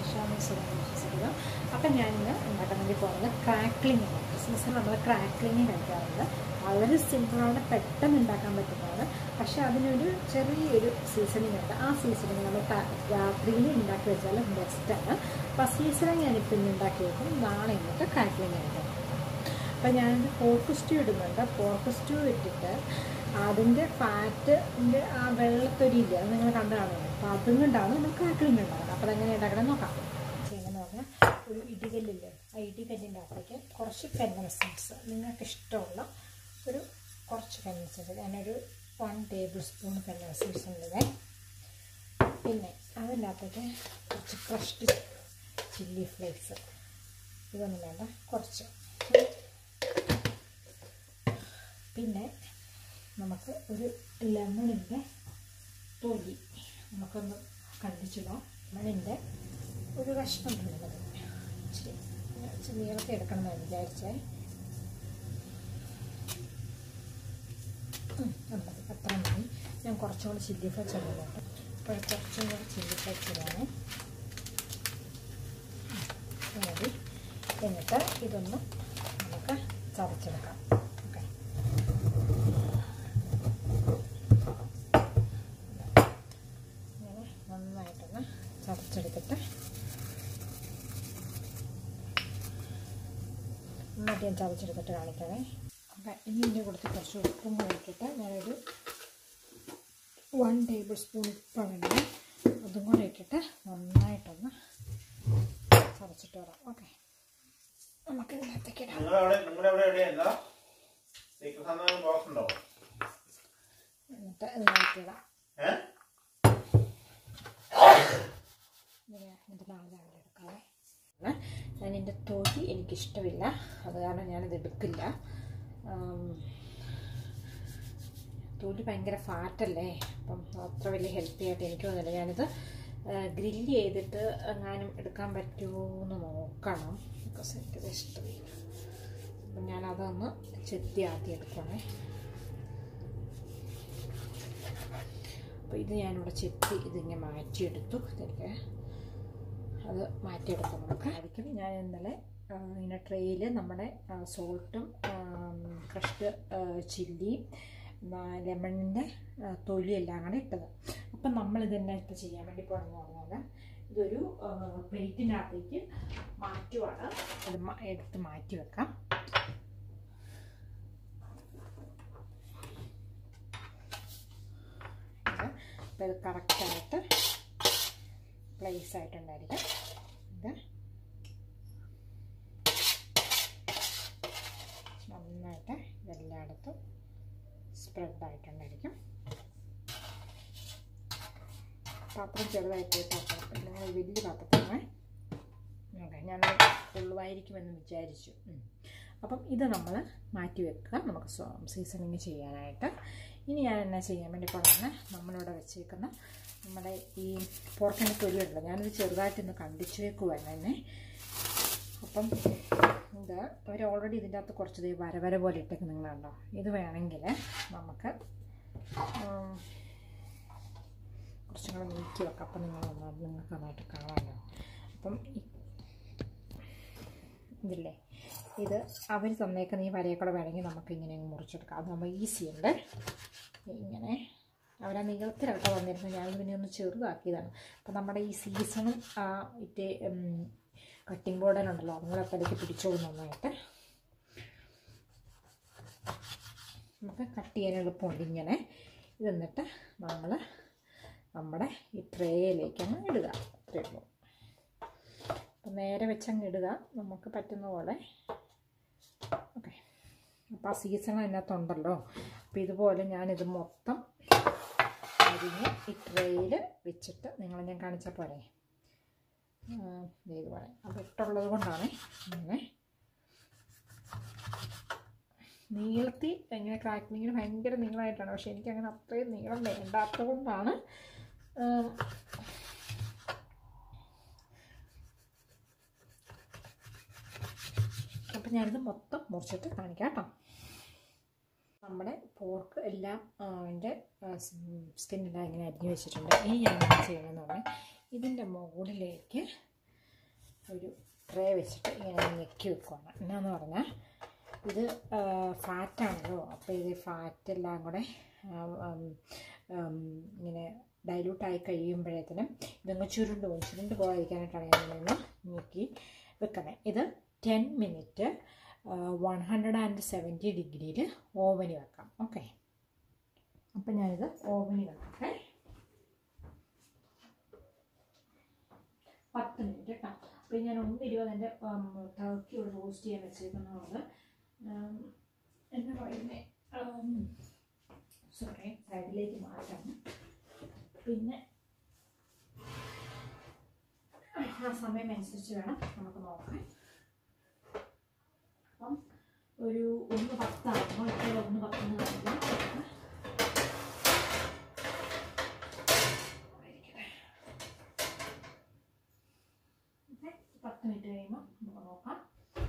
സുരക്ഷാന്ന് സുഖം വിശ്വസിക്കുന്നു അപ്പം ഞാനിന്ന് ഉണ്ടാക്കാൻ വേണ്ടി പോകുന്നത് ക്രാക്ലിംഗ് ആണ് ക്രിസ്മസിന് നമ്മൾ ക്രാക്ലിംഗ് കഴിക്കാറുണ്ട് വളരെ സിമ്പിളാണ് പെട്ടെന്ന് ഉണ്ടാക്കാൻ പറ്റുന്നതാണ് പക്ഷേ അതിനൊരു ചെറിയൊരു സീസണിങ് ഉണ്ട് ആ സീസണിങ് നമ്മൾ ത- രാത്രിയിൽ ഉണ്ടാക്കി വെച്ചാൽ ബെസ്റ്റാണ് അപ്പോൾ ആ സീസണിങ് ഞാനിപ്പോൾ ഇന്ന് ഉണ്ടാക്കി വെക്കും നാളെ ഇങ്ങോട്ട് ക്രാക്ലിംഗ് ആയിട്ട് അപ്പം ഞാനിത് പോർക്ക് സ്റ്റൂ ഇടുന്നുണ്ട് പോർക്ക് സ്റ്റൂ ഇട്ടിട്ട് അതിൻ്റെ ഫാറ്റിൻ്റെ ആ വെള്ളത്തൊരിയില്ല അത് നിങ്ങൾ കണ്ടു കാണുന്നത് അപ്പോൾ അതും കൊണ്ടാണ് നമ്മൾ ക്രാക്ലിംഗ് ഉണ്ടാക്കുന്നത് അപ്പോൾ അതെങ്ങനെ ഉണ്ടാക്കണം നോക്കാം ചെയ്യുന്നത് പറഞ്ഞാൽ ഒരു ഇടികല്ലില്ലേ ആ ഇടികല്ലിൻ്റെ അകത്തേക്ക് കുറച്ച് പെൻസൻസ് നിങ്ങൾക്ക് ഇഷ്ടമുള്ള ഒരു കുറച്ച് പെൻസൻസ് ഞാനൊരു വൺ ടേബിൾ സ്പൂൺ പെൻസൻസ് ഉള്ളത് പിന്നെ അതിൻ്റെ അകത്തേക്ക് കുറച്ച് ക്രഷ്ഡ് ചില്ലി ഫ്ലേക്സ് ഇതൊന്നും വേണ്ട കുറച്ച് പിന്നെ നമുക്ക് ഒരു ലെമണിൻ്റെ തൊലി നമുക്കൊന്ന് കണ്ടിച്ചിടാം ലെമണിൻ്റെ ഒരു കഷ്ണം ഇടുന്നത് ഇച്ചിരി ഇച്ചിരി നീളത്തിൽ എടുക്കണമെന്ന് വിചാരിച്ചേ ഉം, അത് മതി അത്ര മതി ഞാൻ കുറച്ചും കൂടി ചില്ലി ഫ്ലേക്സ് ഇടുന്നുണ്ട് അപ്പോൾ കുറച്ചും കൂടി ചില്ലി ഫ്ലേക്സ് ഇടാണ് മതി എന്നിട്ട് ഇതൊന്ന് നമുക്ക് ചതച്ചെടുക്കാം ഓക്കെ ഇങ്ങനെ നന്നായിട്ടൊന്ന് ചതച്ചെടുത്തിട്ട് നന്നായിട്ട് ഞാൻ ചതച്ചെടുത്തിട്ട് കാണിക്കണേ അപ്പം ഇനി ഇതിൻ്റെ കൊടുത്ത് കുറച്ച് ഉപ്പും കൂടി ഇട്ടിട്ട് ഞാനൊരു വൺ ടേബിൾ സ്പൂൺ ഉപ്പാണ് ഇടുന്നത് അതും കൂടെ ഇട്ടിട്ട് നന്നായിട്ടൊന്ന് ചതച്ചിട്ട് വരാം ഓക്കെ നമുക്ക് ഇതിനകത്തേക്ക് ഇടാം നിങ്ങളവിടെ നിങ്ങളുടെ അവിടെ എവിടെയാ എന്താ സീക്രട്ട് സന്താനം ബോക്സ് ഉണ്ടോ എന്നിട്ട് ഇതിനകത്ത് ഇടാം ഏ ഇങ്ങനെ എന്നിട്ട് നാളെ രാവിലെ എടുക്കാവേ ഞാൻ എൻ്റെ തൊലി എനിക്കിഷ്ടമില്ല അത് കാരണം ഞാനിത് എടുക്കില്ല ആം, തൊലി ഭയങ്കര ഫാറ്റല്ലേ അപ്പം അത്ര വലിയ ഹെൽത്തി ആയിട്ട് എനിക്ക് തോന്നുന്നില്ല ഞാനിത് ഗ്രില്ല് ചെയ്തിട്ട് എങ്ങാനും എടുക്കാൻ പറ്റുമോ എന്ന് നോക്കണം ബിക്കോസ് എനിക്കത് ഇഷ്ടമില്ല അപ്പം ഞാനതൊന്ന് ചെത്തി ആദ്യം എടുക്കണേ അപ്പോൾ ഇത് ഞാനിവിടെ ചെത്തി ഇതിങ്ങനെ മാറ്റിയെടുത്തു ഇതിലേക്ക് അത് മാറ്റിയെടുത്തു നമുക്ക് ആയിരിക്കും ഞാൻ ഇന്നലെ ആ, ഇങ്ങനെ ട്രെയിൽ നമ്മുടെ സോൾട്ടും ക്രഷ്ഡ് ചില്ലിയും ലെമണിൻ്റെ തൊലിയെല്ലാം കൂടെ ഇട്ടത് അപ്പം നമ്മൾ ഇതെന്നെ ഇപ്പോൾ ചെയ്യാൻ വേണ്ടി പോകണമെന്ന് പറഞ്ഞാൽ ഇതൊരു പ്ലേറ്റിനകത്തേക്ക് മാറ്റുവാണ് അത് മ- എടുത്ത് മാറ്റി വെക്കാം ഇത് അപ്പോൾ ഇത് കറക്റ്റായിട്ട് പ്ലേസ് ആയിട്ടുണ്ടായിരിക്കും ഇത് നന്നായിട്ട് ഇതെല്ലായിടത്തും സ്പ്രെഡ് ആയിട്ടുണ്ടായിരിക്കും പാത്രം ചെറുതായിട്ട് പാത്രം നിങ്ങൾ വലിയ പാത്രത്തിലാണ് ഓക്കെ ഞാൻ കൊള്ളുമായിരിക്കുമെന്ന് വിചാരിച്ചു ഉം. അപ്പം ഇത് നമ്മൾ മാറ്റി വെക്കുക നമുക്ക് സീസണിങ് ചെയ്യാനായിട്ട് ഇനി ഞാൻ എന്നാ ചെയ്യാൻ വേണ്ടി പറഞ്ഞാൽ നമ്മളിവിടെ വെച്ചേക്കുന്ന നമ്മുടെ ഈ പോർക്കിൻ്റെ തൊലിയുണ്ടല്ലോ ഞാനിത് ചെറുതായിട്ടൊന്ന് കണ്ടിച്ചു വെക്കുവായിരുന്നു എന്നെ അപ്പം ഇത് അവർ ഓൾറെഡി ഇതിൻ്റെ അകത്ത് കുറച്ച് ദേ വര വര പോലെ ഇട്ടേക്ക് നിങ്ങളുണ്ടോ ഇത് വേണമെങ്കിൽ നമുക്ക് ഉം, കുറച്ചും കൂടെ നീക്കി വെക്കാം അപ്പം നിങ്ങൾ നന്നായിട്ട് നിങ്ങൾക്ക് നന്നായിട്ട് കാണാമല്ലോ അപ്പം ഈ ഇതില്ലേ ഇത് അവർ തന്നേക്കുന്ന ഈ വരയെക്കൂടെ വേണമെങ്കിൽ നമുക്ക് ഇങ്ങനെ അങ്ങ് മുറിച്ചെടുക്കാം അത് നമ്മൾ ഈസി ഉണ്ട് ഇങ്ങനെ അവരാ നീളത്തിലാട്ടോ വന്നിരുന്നത് ഞാൻ പിന്നെ ഒന്ന് ചെറുതാക്കിയതാണ് അപ്പം നമ്മുടെ ഈ സീസണും ആ ഇറ്റേ കട്ടിംഗ് ബോർഡിലുണ്ടല്ലോ അതുങ്ങളൊക്കെ അതിലേക്ക് പിടിച്ചോളും നന്നായിട്ട് നമുക്ക് കട്ട് ചെയ്യാൻ എളുപ്പമുണ്ട് ഇങ്ങനെ ഇത് എന്നിട്ട് നമ്മൾ നമ്മുടെ ഈ ട്രേയിലേക്കങ്ങ് ഇടുക അത്രയേ ഉള്ളൂ അപ്പം നേരെ വെച്ചങ്ങ് ഇടുക നമുക്ക് പറ്റുന്ന പോലെ ഓക്കെ അപ്പോൾ ആ സീസൺ അതിനകത്തുണ്ടല്ലോ അപ്പോൾ ഇതുപോലെ ഞാനിത് മൊത്തം അരിഞ്ഞ് ഈ ട്രേയിൽ വെച്ചിട്ട് നിങ്ങൾ ഞാൻ കാണിച്ച പോലെ ആ, ദേ ഇതുപോലെ അത് ഇട്ടുള്ളത് കൊണ്ടാണ് ഇങ്ങനെ നീളത്തി എങ്ങനെ ക്രാക്കിങ്ങിന് ഭയങ്കര നീളമായിട്ടാണ് പക്ഷെ എനിക്ക് അങ്ങനെ അത്രയും നീളം വേണ്ടാത്തത് കൊണ്ടാണ് ഉം, അപ്പം ഞാനിത് മൊത്തം മുറിച്ചിട്ട് കാണിക്കാം കേട്ടോ നമ്മുടെ പോർക്ക് എല്ലാം അതിൻ്റെ സ്കിന്നെല്ലാം ഇങ്ങനെ അരിഞ്ഞു വെച്ചിട്ടുണ്ട് ഇനി ഞാൻ എന്താ ചെയ്യണമെന്ന് പറഞ്ഞാൽ ഇതിൻ്റെ മുകളിലേക്ക് ഒരു ട്രേ വെച്ചിട്ട് ഇങ്ങനെ ഞെക്കി വെക്കുവാണ് എന്നാന്ന് പറഞ്ഞാൽ ഇത് ഫാറ്റാണല്ലോ അപ്പോൾ ഇത് ഫാറ്റ് എല്ലാം കൂടെ ആ, ഉം, ഉം, ഇങ്ങനെ ഡൈല്യൂട്ടായി കഴിയുമ്പോഴത്തേനും ഇതങ്ങ് ചുരുണ്ട് പോകും ചുരുണ്ട് പോകാതിരിക്കാനായിട്ടാണ് ഞാൻ ഇങ്ങനെ ഞെക്കി വെക്കുന്നത് ഇത് ten minute one hundred and seventy ഡിഗ്രിയിൽ ഓവന് വെക്കാം ഓക്കെ അപ്പം ഞാനിത് ഓവനിൽ വെക്കട്ടെ പത്ത് മിനിറ്റ് കേട്ടോ അപ്പം ഞാൻ ഒന്ന് ഇരുപത് എൻ്റെ ടർക്കി ഇവിടെ റോസ്റ്റ് ചെയ്യാൻ വെച്ചേക്കുന്നുള്ളത് എന്താ പറയുന്നത് സോറി സൈഡിലേക്ക് മാറ്റാം പിന്നെ ആ സമയം അനുസരിച്ച് വേണം നമുക്ക് നോക്കാൻ അപ്പം ഒരു ഒന്ന് പത്താകുമ്പോൾ ഇപ്പോൾ ഒന്ന് പത്തെന്ന് കാണിക്കാം ആയിരിക്കട്ടെ. ഓക്കേ, പത്ത് മിനിറ്റ് കഴിയുമ്പോൾ നമുക്ക് നോക്കാം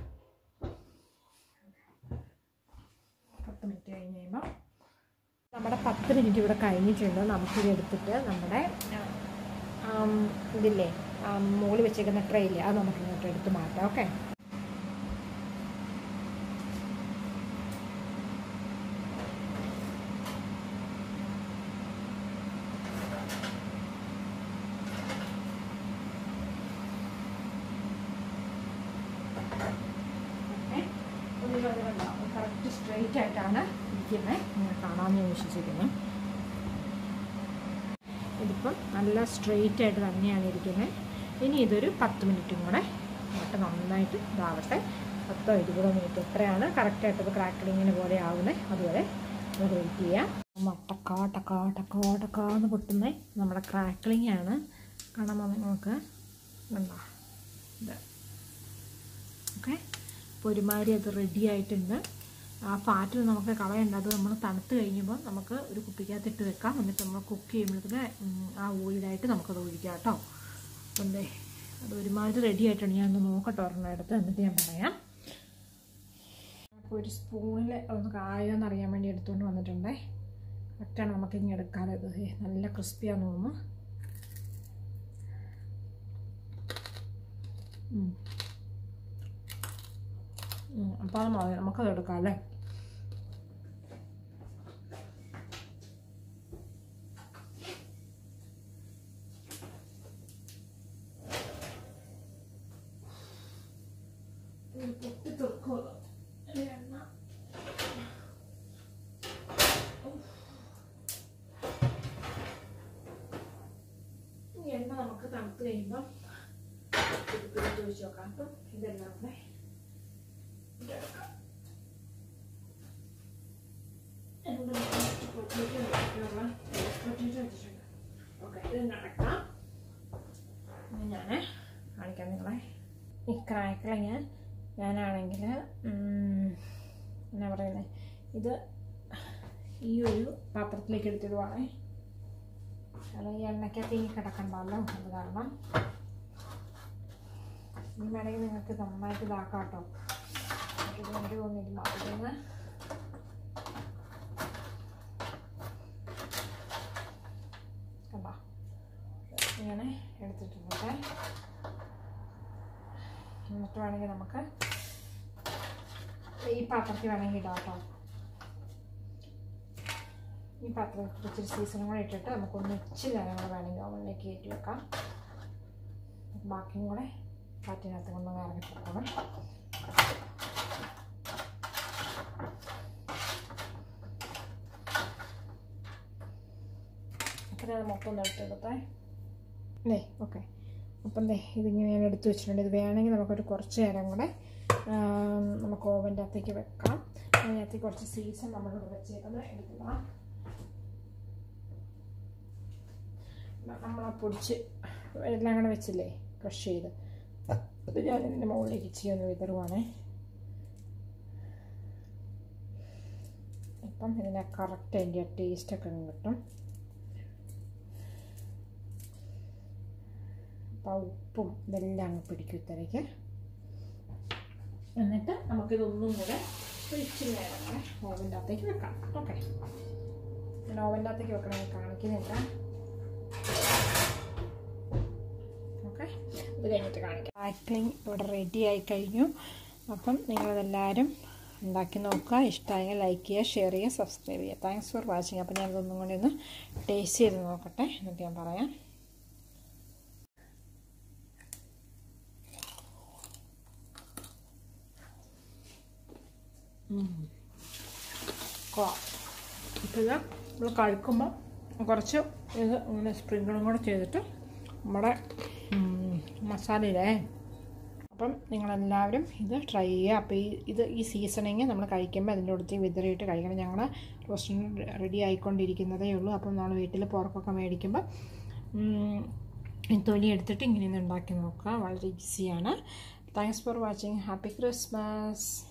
പത്ത് മിനിറ്റ് കഴിഞ്ഞ് കഴിയുമ്പോൾ നമ്മുടെ പത്ത് മിനിറ്റ് ഇവിടെ കഴിഞ്ഞിട്ടുണ്ട് നമുക്കിത് എടുത്തിട്ട് നമ്മുടെ ആം, ഇതില്ലേ മുകളിൽ വെച്ചേക്കുന്ന ട്രെയില് അത് നമുക്ക് ഇങ്ങോട്ട് എടുത്ത് മാറ്റാം ഓക്കെ കറക്റ്റ് സ്ട്രെയിറ്റ് ആയിട്ടാണ് ഇരിക്കുന്നത് നിങ്ങൾ കാണാമെന്ന് ഞാൻ വിശ്വസിക്കുന്നു ഇതിപ്പം നല്ല സ്ട്രെയിറ്റ് ആയിട്ട് തന്നെയാണ് ഇരിക്കുന്നത് ഇനി ഇതൊരു പത്ത് മിനിറ്റും കൂടെ മുട്ട നന്നായിട്ട് ഇതാവട്ടെ പത്തോ ഇരുപതോ മിനിറ്റ് എത്രയാണ് കറക്റ്റായിട്ട് ഇത് ക്രാക്കലിങ്ങിന് പോലെ ആവുന്നത് അതുവരെ നമുക്ക് വെയിറ്റ് ചെയ്യാം മുട്ടക്കാ ടക്കാ ടക്കാ ടക്കാന്ന് പൊട്ടുന്നത് നമ്മുടെ ക്രാക്കലിംഗ് ആണ് കാണാമോ നിങ്ങൾക്ക് കണ്ടോ ഇത് ഓക്കെ അപ്പോൾ ഒരുമാതിരി അത് റെഡി ആയിട്ടുണ്ട് ആ ഫാറ്റ് നമുക്ക് കളയണ്ട അത് നമ്മൾ തണുത്ത് കഴിയുമ്പോൾ നമുക്ക് ഒരു കുപ്പിക്കകത്തിട്ട് വെക്കാം എന്നിട്ട് നമ്മൾ കുക്ക് ചെയ്യുമ്പോഴത്തേക്ക് ആ ഓയിലായിട്ട് നമുക്കത് ഒഴിക്കാം കേട്ടോ എന്തേ അത് ഒരുമാതിരി റെഡി ആയിട്ടുണ്ട് ഞാൻ ഒന്ന് നോക്കട്ടെ ഒരെണ്ണം എടുത്ത് എന്നിട്ട് ഞാൻ പറയാം അപ്പോൾ ഒരു സ്പൂണിൽ ഒന്ന് കായോന്ന് അറിയാൻ വേണ്ടി എടുത്തുകൊണ്ട് വന്നിട്ടുണ്ടേ കറക്റ്റാണ് നമുക്ക് ഇങ്ങനെ എടുക്കാതെ ഇത് ദേ നല്ല ക്രിസ്പിയാന്ന് തോന്നുന്നു ഉം. ഉം, അപ്പോൾ അത് മതി നമുക്കത് എടുക്കാം അല്ലേ ഇത് പൊട്ടി തുറക്കുമല്ലോ ഈ എണ്ണ ഈ എണ്ണ നമുക്ക് തണുത്ത് കഴിയുമ്പോൾ ഇതിലേക്ക് ഒഴിച്ച് നോക്കാം അപ്പം ഇതെല്ലാം കൂടെ ഇതെടുക്കാം ഓക്കെ ഇത് നടക്കാം ഇനി ഞാൻ കാണിക്കാം നിങ്ങളെ ഈ ക്രാക്കിളിങ് ഞാനാണെങ്കിൽ എന്നാ പറയുന്നത് ഇത് ഈ ഒരു പാത്രത്തിലേക്ക് എടുത്തിടുവാണേ അല്ലെങ്കിൽ എണ്ണയ്ക്കകത്ത് ഇനി കിടക്കണ്ടല്ലോ അത് കാരണം ഇനി വേണമെങ്കിൽ നിങ്ങൾക്ക് നന്നായിട്ട് ഇതാക്കാം കേട്ടോ ഇത് കൊണ്ട് തോന്നിയിട്ട് മാറ്റുന്ന കണ്ടോ ഇങ്ങനെ എടുത്തിട്ടുണ്ട് എന്നിട്ട് വേണമെങ്കിൽ നമുക്ക് ഈ പാത്രത്തിൽ വേണമെങ്കിൽ ഇടാം കേട്ടോ ഈ പാത്രത്തിൽ ഇച്ചിരി സീസണും കൂടെ ഇട്ടിട്ട് നമുക്കൊന്ന് ഇച്ചിരി നേരം കൂടെ വേണമെങ്കിൽ ഓവനിലേക്ക് കയറ്റി വെക്കാം ബാക്കിയും കൂടെ കാറ്റിനകത്ത് കൊണ്ടൊന്ന് ഇറങ്ങി പോകണം അപ്പം അത് മൊത്തം ഒന്ന് എടുത്തെടുത്തേ അല്ലേ ഓക്കെ അപ്പം ദേ ഇതിങ്ങനെ ഞാൻ എടുത്ത് വെച്ചിട്ടുണ്ട് ഇത് വേണമെങ്കിൽ നമുക്കൊരു കുറച്ച് നേരം കൂടെ ആം, നമുക്ക് ഓവൻ്റെ അകത്തേക്ക് വെക്കാം അതിനകത്തേക്ക് കുറച്ച് സീസൺ നമ്മളിവിടെ വെച്ചേക്കുന്നത് എടുക്കുക നമ്മളാ പൊടിച്ച് എല്ലാം കൂടെ വെച്ചില്ലേ ക്രഷ് ചെയ്ത് അത് ഞാൻ ഇതിൻ്റെ മുകളിലേക്ക് ഇച്ചിരി ഒന്ന് വിതറുവാണേ അപ്പം ഇതിൻ്റെ കറക്റ്റ് അതിൻ്റെ ടേസ്റ്റൊക്കെ കിട്ടും അപ്പോൾ ആ ഉപ്പും ഇതെല്ലാം അങ്ങ് പിടിക്കും ഇത്തരയ്ക്ക് എന്നിട്ട് നമുക്കിതൊന്നും കൂടെ ഒരു ഇച്ചിരി നേരം കൂടെ ഓവൻ്റെ അകത്തേക്ക് വെക്കാം ഓക്കെ ഞാൻ ഓവൻ്റെ അകത്തേക്ക് വെക്കണമെങ്കിൽ കാണിക്കുന്നില്ല ഓക്കെ ഇത് കഴിഞ്ഞിട്ട് കാണിക്കാം ക്രാക്ലിംഗ് ഇവിടെ റെഡി ആയി കഴിഞ്ഞു അപ്പം നിങ്ങളതെല്ലാവരും ഉണ്ടാക്കി നോക്കുക ഇഷ്ടമായെങ്കിൽ ലൈക്ക് ചെയ്യുക ഷെയർ ചെയ്യുക സബ്സ്ക്രൈബ് ചെയ്യുക താങ്ക്സ് ഫോർ വാച്ചിങ് അപ്പോൾ ഞാനിതൊന്നും കൂടി ഒന്ന് ടേസ്റ്റ് ചെയ്ത് നോക്കട്ടെ എന്നിട്ട് ഞാൻ പറയാം കൊള്ളാം ഇപ്പോൾ ഇത് നമ്മൾ കഴിക്കുമ്പോൾ കുറച്ച് ഇത് ഇങ്ങനെ സ്പ്രിങ്കിളും കൂടെ ചെയ്തിട്ട് നമ്മുടെ മസാലയിലേ അപ്പം നിങ്ങളെല്ലാവരും ഇത് ട്രൈ ചെയ്യുക അപ്പോൾ ഈ ഇത് ഈ സീസണിങ് നമ്മൾ കഴിക്കുമ്പോൾ അതിൻ്റെ അടുത്ത് വിതറിയിട്ട് കഴിക്കണം ഞങ്ങൾ റെസ്റ്റോറൻറ്റ് റെഡി ആയിക്കൊണ്ടിരിക്കുന്നതേ ഉള്ളൂ അപ്പം നമ്മൾ വീട്ടിൽ പുറക്കൊക്കെ മേടിക്കുമ്പോൾ തൊലി എടുത്തിട്ട് ഇങ്ങനെ ഒന്ന് ഉണ്ടാക്കി നോക്കുക വളരെ ഈസിയാണ് thanks for watching happy Christmas